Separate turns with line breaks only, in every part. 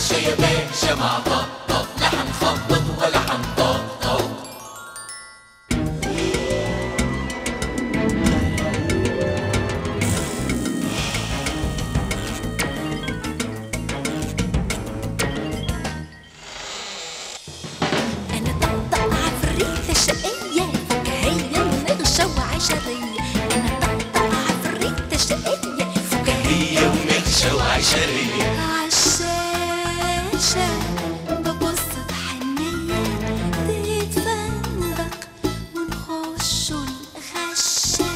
عالشاشة يا باشا مع طقطق لا هنخبط ولا هنطقطق
أنا طقطق عفريتة شقية فكاهية ونغشة وعشرية أنا طقطق عفريتة شقية فكاهية
هي ومغشة وعشرية
عالشاشة ببص بحنية تتفرق ونخش الغشة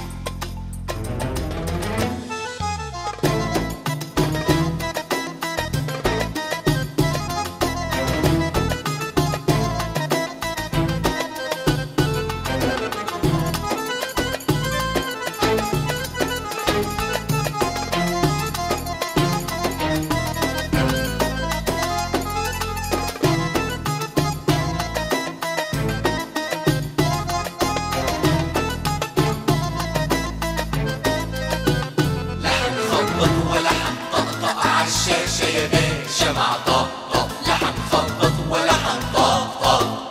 لا هنخبط ولا هنطقطق عالشاشة يا باشا مع طقطق لا هنخبط ولا هنطقطق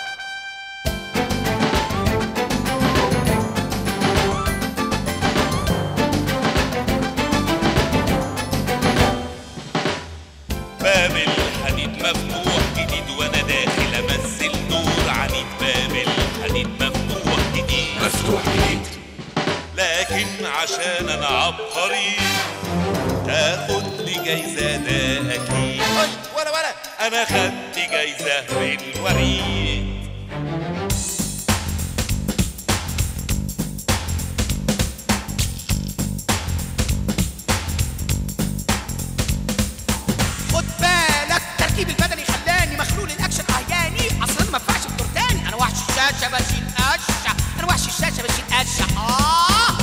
باب الحديد مفتوح جديد وانا داخل امثل نور عنيد باب الحديد مفتوح جديد
مفتوح جديد
لكن عشان انا عبقري تاخد لي جايزة ده اكيد ولا ولا انا خدت جايزة في الوريد
خد بالك تركيب البدني خلاني مخلول الاكشن اهياني اصلا ما ينفعش بدور تاني انا وحش الشاشه بشيل قشه انا وحش الشاشه بشيل قشه اه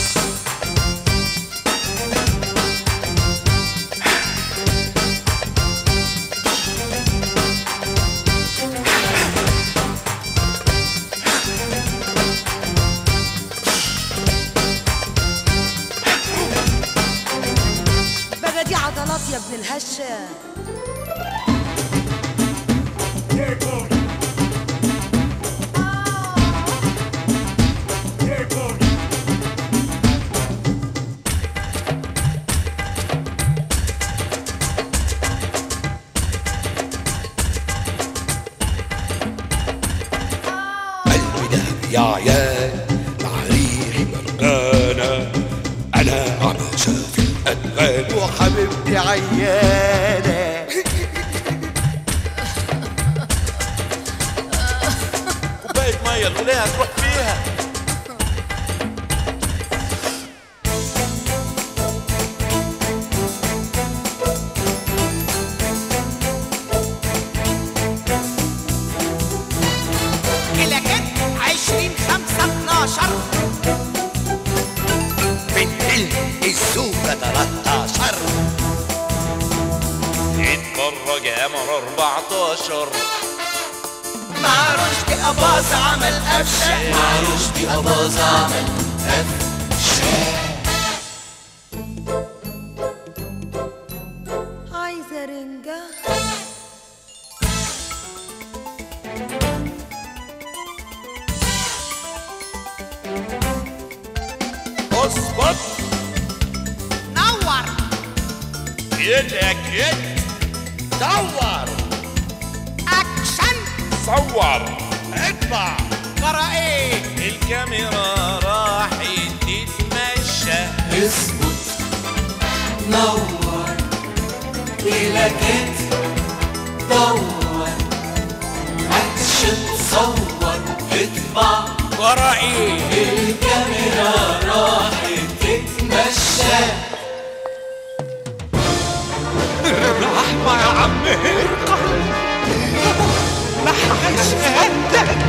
بقى دي عضلات يا ابن الهشة
قلبي ده يا عيال مع ريحي مرقانة أنا عم شاف الألوان وحبيبتي عيانة
كوباية مية الولاية هتروح فيها
كده كده 20 5 12
في الفيلم الزوجة 13
اتفرج يا مر 14
مع رشدي اباظه عمل قفشه
مع رشدي أباظة عمل قفشة
عايزة رنجة
اظبط
نور
يدك يد دور
اكشن
صور اطبع
ورا ايه
الكاميرا راحت تتمشى
اظبط نور كده دور اكشن صور اطبع
ورا ايه
الكاميرا راحت تتمشى
رحمة يا عم هرقل لحقش قدك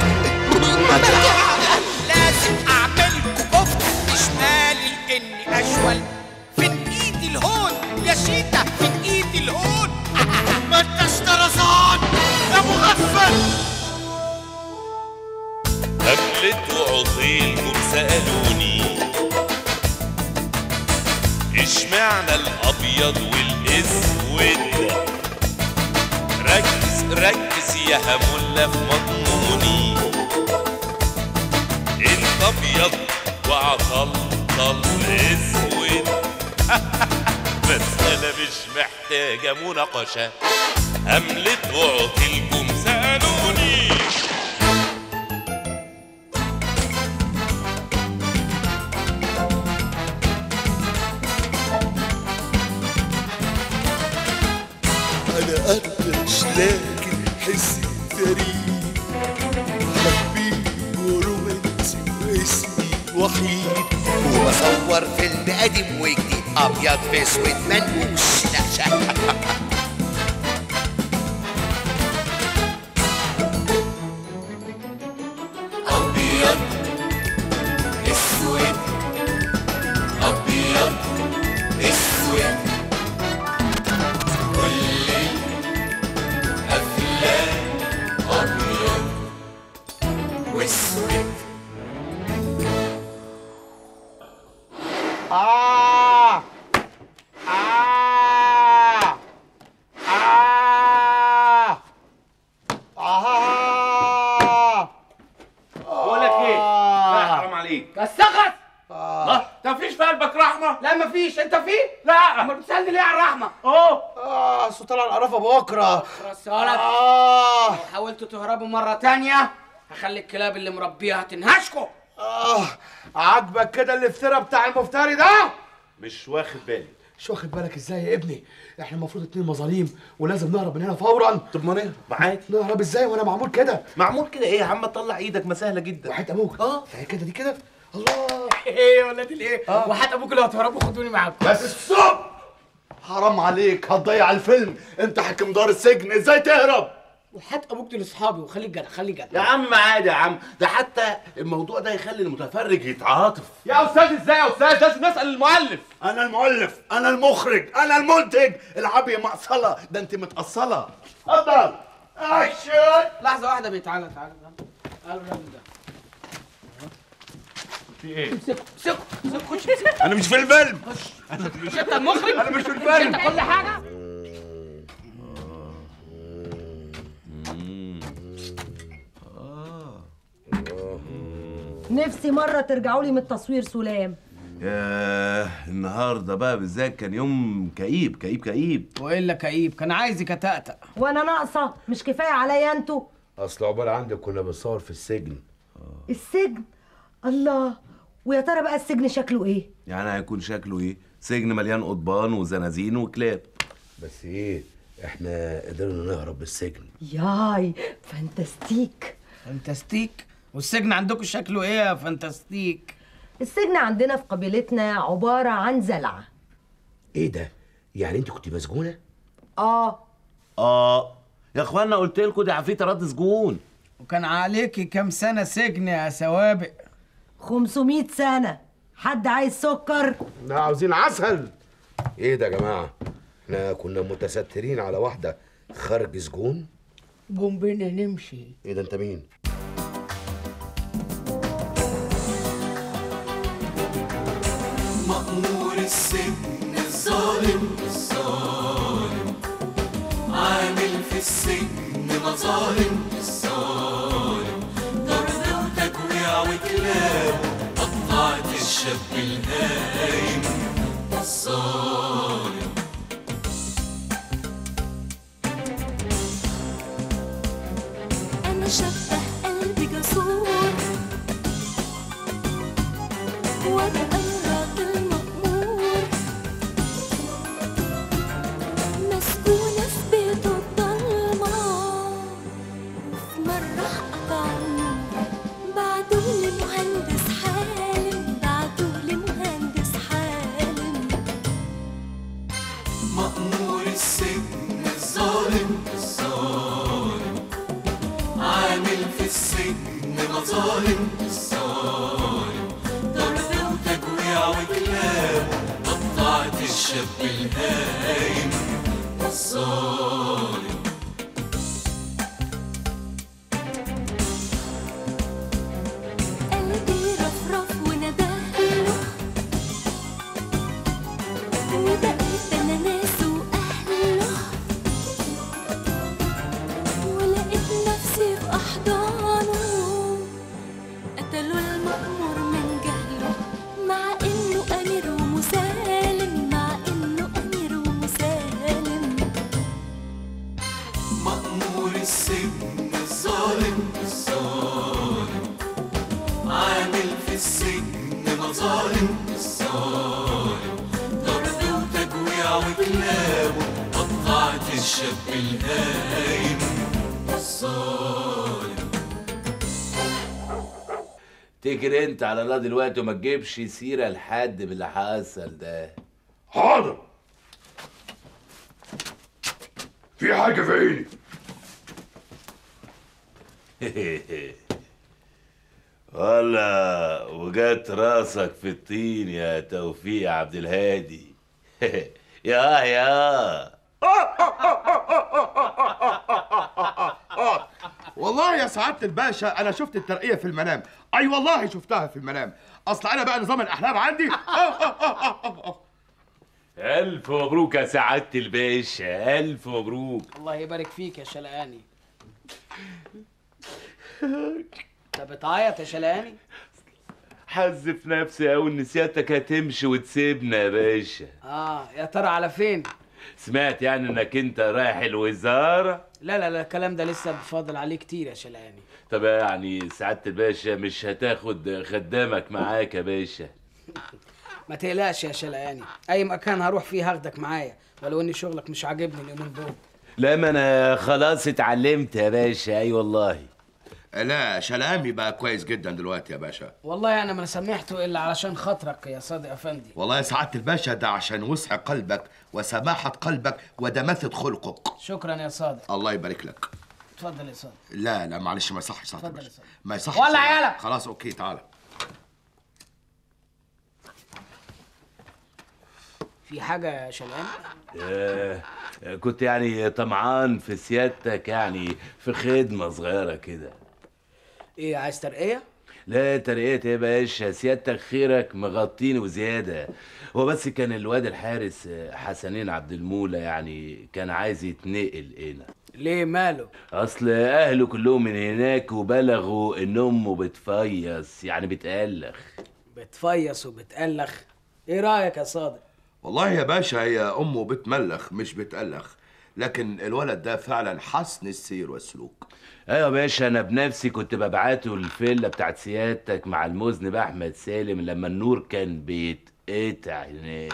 لازم اعملكوا كفته بشمالي لاني اشول فين ايدي الهون يا شيتا فين ايدي الهون ما انتش طرزان يا مغفل
قبلت وعطيلكم سألوني اشمعنى الأبيض والأسود ركز يا همولة في مضموني انت ابيض وعطلطل اسود بس انا مش محتاجة مناقشة هملت وعطلكم سألوني
انا قرش لكن حسي فريد حبيب ورومانسي واسمي وحيد
وبصور فيلم قديم وجديد ابيض في اسود منقوش نقشه
أبيض أسود أبيض أسود كل الأفلام أبيض وأسود
آه آه آه آه
بقول لك ايه لا حرام عليك
السخط
الله انت مفيش في قلبك رحمه
لا مفيش انت في
لا
امال بتسالني ليه على الرحمه
اوه
اه صوت طلع القرفه بكره
رسالة
اه
حاولتوا تهربوا مرة تانية هخلي الكلاب اللي مربيها تنهشكوا
اه عاجبك كده الافتراء بتاع المفتري ده
مش واخد بالي
مش واخد بالك ازاي يا ابني احنا المفروض اتنين مظاليم ولازم نهرب من هنا فورا
طب ما نهرب عادي
نهرب ازاي وانا معمول كده
معمول كده ايه يا عم طلع ايدك ما سهله جدا
وحيد ابوك اه هي كده دي كده الله
ايه يا ولاد الايه وحتى ابوك لو هتهربوا خدوني معاكم
بس الصبح حرام عليك هتضيع الفيلم انت حكم دار السجن ازاي تهرب
وحتى ابوك دول اصحابي وخليك جدع خليك جدع
يا عم عادي يا عم ده حتى الموضوع ده يخلي المتفرج يتعاطف
يا استاذ ازاي يا استاذ لازم نسال المؤلف انا المؤلف انا المخرج انا المنتج العبي مقصله ده انت متقصله اتفضل اكشن
لحظة واحدة بيه تعالى تعالى تعالى الراجل ده
في ايه
امسكوا امسكوا امسكوا خش امسكوا
انا مش في الفيلم
مش انت المخرج
انا مش في
مش
الفيلم
انت كل حاجة
نفسي مرة ترجعوا لي من التصوير سلام
ياه النهارده بقى بالذات كان يوم كئيب كئيب كئيب
والا كئيب كان عايز يكتأتأ
وانا ناقصة مش كفاية عليا انتوا
اصل عقبال عندك كنا بنصور في السجن
السجن الله ويا ترى بقى السجن شكله ايه
يعني هيكون شكله ايه سجن مليان قضبان وزنازين وكلاب
بس ايه احنا قدرنا نهرب بالسجن
ياي فانتستيك
فانتستيك والسجن عندكم شكله ايه يا فانتستيك
السجن عندنا في قبيلتنا عبارة عن زلعة
ايه ده يعني انت كنت مسجونه
اه
اه يا اخوانا قلت لكم دي عفريت رد سجون
وكان عليكي كام سنة سجن يا سوابق
500 سنة حد عايز سكر
لا عاوزين عسل ايه ده يا جماعه احنا كنا متسترين على واحده خارج سجون
قوم بينا نمشي
ايه ده انت مين
مأمور السجن الظالم الظالم عامل في السجن مظالم الظالم ضرب وتجويع وكلاب قطعت الشاب الهايم الظالم
أنا شبه قلبي جسور وأبقى الراجل مأمور مسكونة في بيته الضلمة وفي مرة قطعوا بعتوا لي مهندس حالم بعتوا لي مهندس حالم
مأمور السجن الظالم الظالم عامل في السجن مظالم الظالم ضرب وتجويع وكلاب قطعت الشاب الهايم الظالم
قلبي رفرف وندهله وبقيت انا ناس واهله
وكلابه قطعت الشاب الهايم الظالم
تجري انت على الله دلوقتي وما تجيبش سيره لحد باللي حصل ده
حاضر في حاجة في عيني
والله وجات راسك في الطين يا توفيق يا عبد الهادي يا يا
والله يا سعادة الباشا أنا شفت الترقية في المنام أي والله شفتها في المنام أصل أنا بقى نظام الأحلام عندي
ألف مبروك يا سعادة الباشا ألف مبروك
الله يبارك فيك يا شلقاني انت بتعيط يا شلقاني
حذف نفسي أوي إن سيادتك هتمشي وتسيبنا يا باشا
اه يا ترى على فين
سمعت يعني إنك أنت رايح الوزارة
لا لا لا الكلام ده لسه بفاضل عليه كتير يا شلقاني
طب يعني سعادة الباشا مش هتاخد خدامك معاك يا باشا
ما تقلقش يا شلقاني اي مكان هروح فيه هاخدك معايا ولو ان شغلك مش عاجبني اليومين دول
لا ما أنا خلاص اتعلمت يا باشا أي والله
لا شلامي بقى كويس جدا دلوقتي يا باشا
والله انا ما سمحته الا علشان خاطرك يا صادق افندي
والله يا سعادة الباشا ده عشان وسع قلبك وسماحة قلبك ودماثة خلقك
شكرا يا صادق
الله يبارك لك
اتفضل يا صادق
لا لا معلش ما يصحش سعادة
اتفضل يا
الباشا
صاحبي.
ما يصحش
ولا عيالك.
خلاص اوكي تعالى
في حاجه يا شلقاني
آه، كنت يعني طمعان في سيادتك يعني في خدمة صغيرة كده
ايه عايز ترقيه
لا ترقية يا باشا سيادتك خيرك مغطيني وزيادة هو بس كان الواد الحارس آه، حسنين عبد المولى يعني كان عايز يتنقل هنا
ليه ماله
اصل اهله كلهم من هناك وبلغوا ان امه بتفيص يعني بتألخ
بتفيص وبتألخ ايه رايك يا صادق
والله يا باشا هي امه بتملخ مش بتألخ لكن الولد ده فعلا حسن السير والسلوك
ايوه يا باشا انا بنفسي كنت ببعته الفيلا بتاعت سيادتك مع المذنب احمد سالم لما النور كان بيتقطع هناك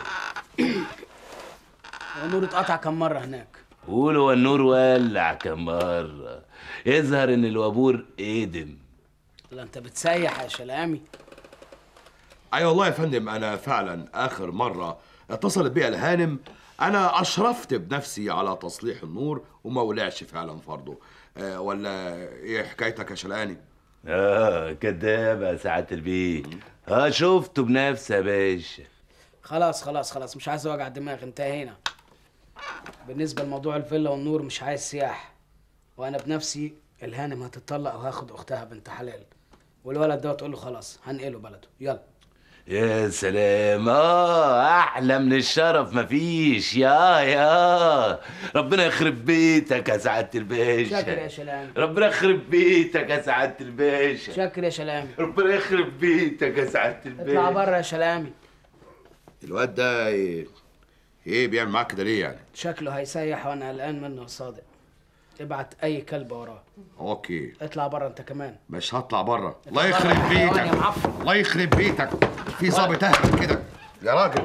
النور اتقطع كم مره هناك
قول هو النور ولع كم مره يظهر ان الوابور ادم
لا انت بتسيح يا شلامي
اي والله يا فندم انا فعلا اخر مره اتصلت بي الهانم انا اشرفت بنفسي على تصليح النور وما ولعش فعلا فرضه أه ولا ايه حكايتك يا شلقاني
اه كداب يا سعاده البيه اه شفته بنفسي يا باشا
خلاص خلاص خلاص مش عايز وجع دماغ انتهينا بالنسبه لموضوع الفيلا والنور مش عايز سياح وانا بنفسي الهانم هتطلق وهاخد اختها بنت حلال والولد ده تقول له خلاص هنقله بلده يلا
يا سلام اه احلى من الشرف مفيش يا يا ربنا يخرب بيتك يا سعاده الباشا
شاكر يا شلامي
ربنا يخرب بيتك يا سعاده الباشا
شاكر يا شلامي
ربنا يخرب بيتك يا سعاده
اطلع
الباشا
بره يا شلامي
الواد ده ايه, إيه بيعمل معاك كده ليه يعني
شكله هيسيح وانا قلقان منه يا صادق ابعت اي كلب وراه
اوكي
اطلع بره انت كمان
مش هطلع بره
اطلع
الله
بره
يخرب
يا حيوان يا
بيتك
معفن.
الله يخرب بيتك في ظابط اهبل كده يا راجل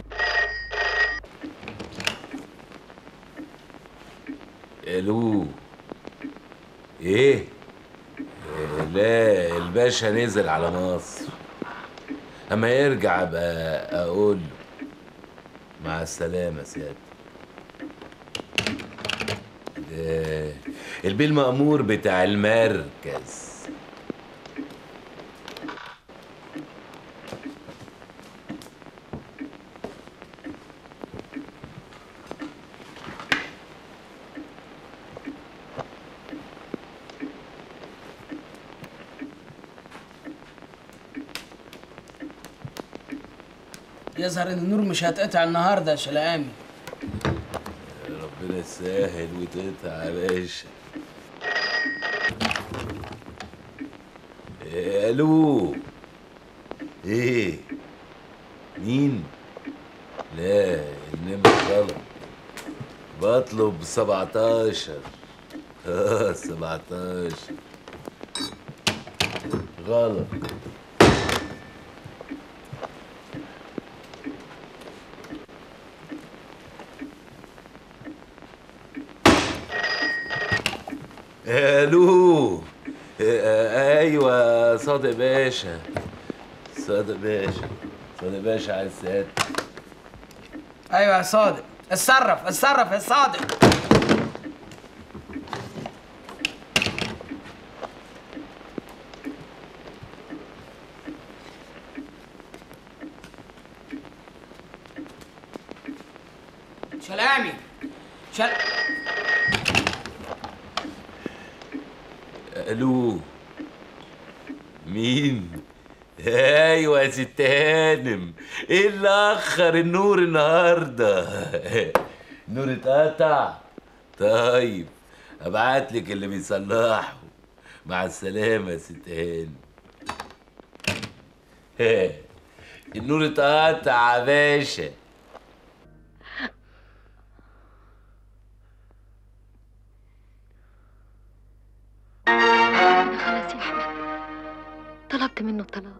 الو ايه إيه، لا الباشا نزل على مصر اما يرجع ابقى اقول له مع السلامه سيادة ده البيه المأمور بتاع المركز
يظهر ان النور مش هتقطع النهارده يا شلامي
ربنا يسهل وتقطع يا باشا إيه، الو ايه مين لا النمر غلط بطلب 17 اه 17 غلط الو آه، ايوه صادق باشا صادق باشا صادق باشا عايز سيادتك
ايوه يا صادق اتصرف اتصرف يا صادق شلامي شل...
الو مين ايوه يا ست هانم ايه اللي اخر النور النهارده النور اتقطع طيب ابعت لك اللي بيصلحه مع السلامه يا ست هانم النور اتقطع يا باشا
خلاص يا حبيبي طلبت منه الطلاق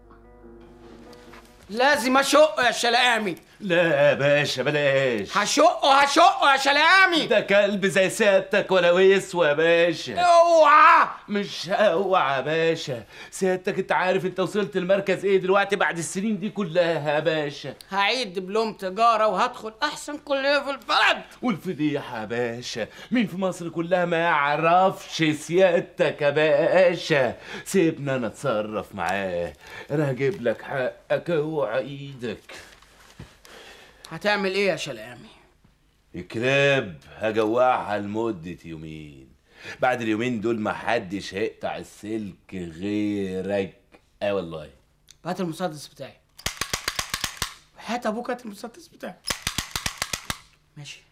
لازم اشق يا شلامي
لا يا باشا بلاش
هشقه هشقه يا شلامي
ده كلب زي سيادتك ولا ويسوى يا باشا
اوعى
مش اوعى يا باشا سيادتك انت عارف انت وصلت المركز ايه دلوقتي بعد السنين دي كلها يا باشا
هعيد دبلوم تجاره وهدخل احسن كليه في البلد
والفضيحة يا باشا مين في مصر كلها ما يعرفش سيادتك يا باشا سيبنا انا اتصرف معاه انا هجيب لك حقك اوعى ايدك
هتعمل ايه يا شلامي
الكلاب هجوعها لمدة يومين بعد اليومين دول ما حدش هيقطع السلك غيرك اه والله
هات المسدس بتاعي هات ابوك هات المسدس بتاعي ماشي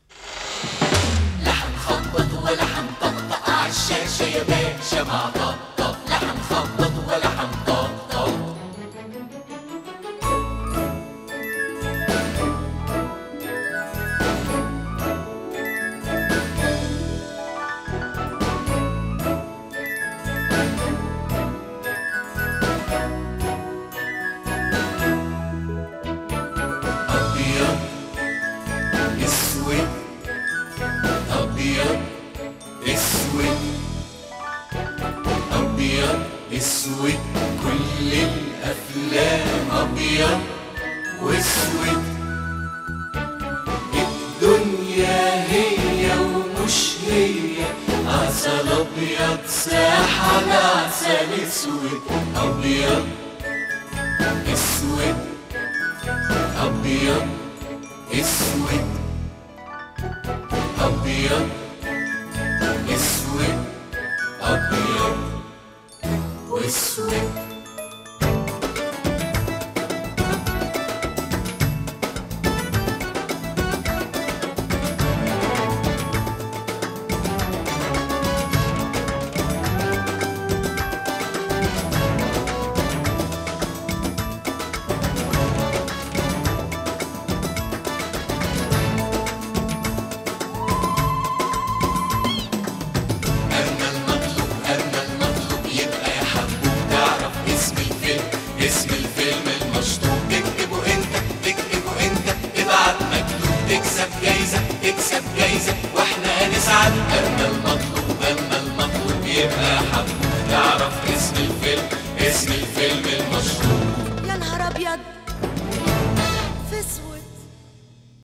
هنخبط ولا هنطقطق عالشاشة يا باشا مع طقطق لا هنخبط ولا هنطقطق أبيض أسود أبيض أسود أبيض أسود كل الأفلام أبيض وأسود الدنيا هي ومش هي عسل أبيض ساح على عسل أسود أبيض أسود أبيض أسود أبيض أسود أبيض وأسود أما المطلوب أما المطلوب يبقى يا حبوب تعرف اسم الفيلم اسم الفيلم المشطوب تكتبه أنت تكتبه أنت ابعت مكتوب تكسب جايزة تكسب جايزة وإحنا هنسعد أما المطلوب أما المطلوب يبقى يا حبوب تعرف اسم الفيلم اسم الفيلم